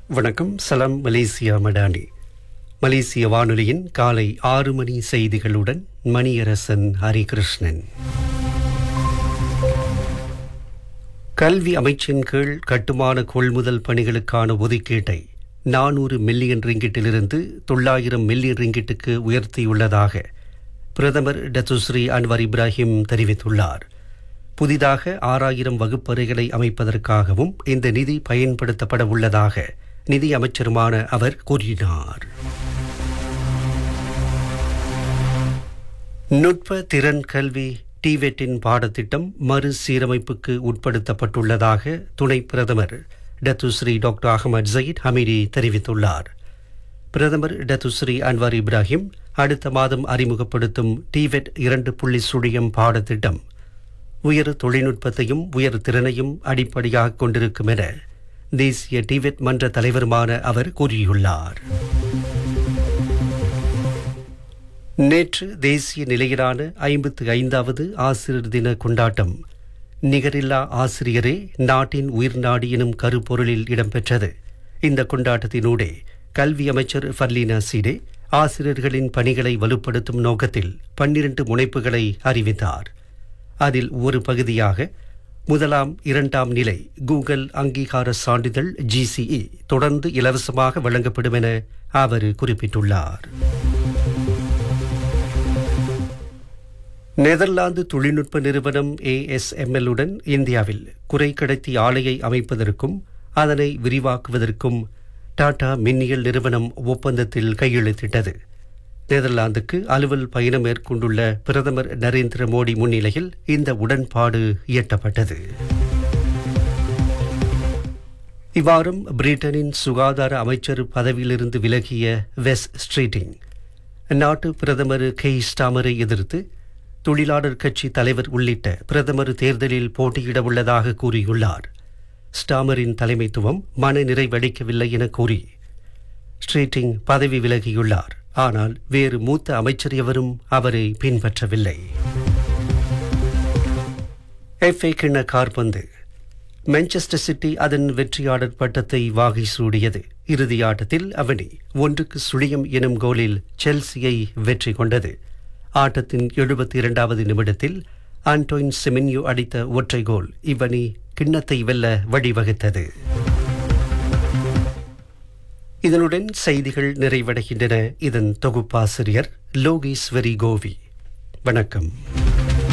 வணக்கம் சலாம் மலேசியா மடானி மலேசிய வானொலியின் காலை ஆறு மணி செய்திகளுடன் மணியரசன் ஹரிகிருஷ்ணன் கல்வி அமைச்சின் கீழ் கட்டுமான கொள்முதல் பணிகளுக்கான ஒதுக்கீட்டை நானூறு மில்லியன் ரிங்கிட்டிலிருந்து தொள்ளாயிரம் மில்லியன் ரிங்கிட்டுக்கு உயர்த்தியுள்ளதாக பிரதமர் டத்துஸ்ரீ அன்வர் இப்ராஹிம் தெரிவித்துள்ளார் புதிதாக ஆறாயிரம் வகுப்பறைகளை அமைப்பதற்காகவும் இந்த நிதி பயன்படுத்தப்பட உள்ளதாக நிதி அமைச்சருமான அவர் கூறினார் நுட்ப திறன் கல்வி டிவெட்டின் பாடத்திட்டம் மறுசீரமைப்புக்கு உட்படுத்தப்பட்டுள்ளதாக துணை பிரதமர் Datuk Seri doctor Ahmad Zahid Hamidi தெரிவித்துள்ளார் பிரதமர் டத்துஸ்ரீ அன்வார் இப்ராஹிம் அடுத்த மாதம் அறிமுகப்படுத்தும் டிவெட் இரண்டு புள்ளி சுழியம் பாடத்திட்டம் உயர் தொழில்நுட்பத்தையும் உயர் திறனையும் அடிப்படையாக கொண்டிருக்கும் என தேசிய டிவெட் மன்ற தலைவருமான அவர் கூறியுள்ளார் நேற்று தேசிய நிலையிலான ஐம்பத்து ஐந்தாவது ஆசிரியர் தின கொண்டாட்டம் நிகரில்லா ஆசிரியரே நாட்டின் உயிர்நாடி எனும் கருப்பொருளில் இடம்பெற்றது இந்த கொண்டாட்டத்தினூடே கல்வி அமைச்சர் ஃபர்லீனா சீடே ஆசிரியர்களின் பணிகளை வலுப்படுத்தும் நோக்கத்தில் பன்னிரண்டு முனைப்புகளை அறிவித்தார் அதில் ஒரு பகுதியாக முதலாம் இரண்டாம் நிலை கூகுள் அங்கீகார சான்றிதழ் ஜிசிஇ தொடர்ந்து இலவசமாக வழங்கப்படும் என அவர் குறிப்பிட்டுள்ளார் நெதர்லாந்து தொழில்நுட்ப நிறுவனம் ஏஎஸ்எம்எல் உடன் இந்தியாவில் குறை கடத்தி ஆலையை அமைப்பதற்கும் அதனை விரிவாக்குவதற்கும் டாடா மின்னியல் நிறுவனம் ஒப்பந்தத்தில் கையெழுத்திட்டது நெதர்லாந்துக்கு அலுவல் பயணம் மேற்கொண்டுள்ள பிரதமர் நரேந்திர மோடி முன்னிலையில் இந்த உடன்பாடு இயற்றப்பட்டது இவ்வாறும் பிரிட்டனின் சுகாதார அமைச்சர் பதவியிலிருந்து விலகிய வெஸ் ஸ்ட்ரீட்டிங் நாட்டு பிரதமர் கே ஸ்டாமரை எதிர்த்து தொழிலாளர் கட்சி தலைவர் உள்ளிட்ட பிரதமர் தேர்தலில் போட்டியிட உள்ளதாக கூறியுள்ளார் ஸ்டாமரின் தலைமைத்துவம் மன நிறைவடைக்கவில்லை என கூறி ஸ்ட்ரீட்டிங் பதவி விலகியுள்ளார் ஆனால் வேறு மூத்த அமைச்சர் எவரும் அவரை பின்பற்றவில்லை எஃப்ஏ கிண்ண கார்பந்து மான்செஸ்டர் சிட்டி அதன் வெற்றியாளர் பட்டத்தை வாகை சூடியது இறுதி ஆட்டத்தில் அவனி ஒன்றுக்கு சுழியம் எனும் கோலில் செல்சியை வெற்றி கொண்டது ஆட்டத்தின் எழுபத்தி இரண்டாவது நிமிடத்தில் ஆண்டோயின் செமின்யோ அடித்த ஒற்றை கோல் இவ்வணி கிண்ணத்தை வெல்ல வழிவகுத்தது இதனுடன் செய்திகள் நிறைவடைகின்றன இதன் தொகுப்பாசிரியர் லோகேஸ்வரி கோவி வணக்கம்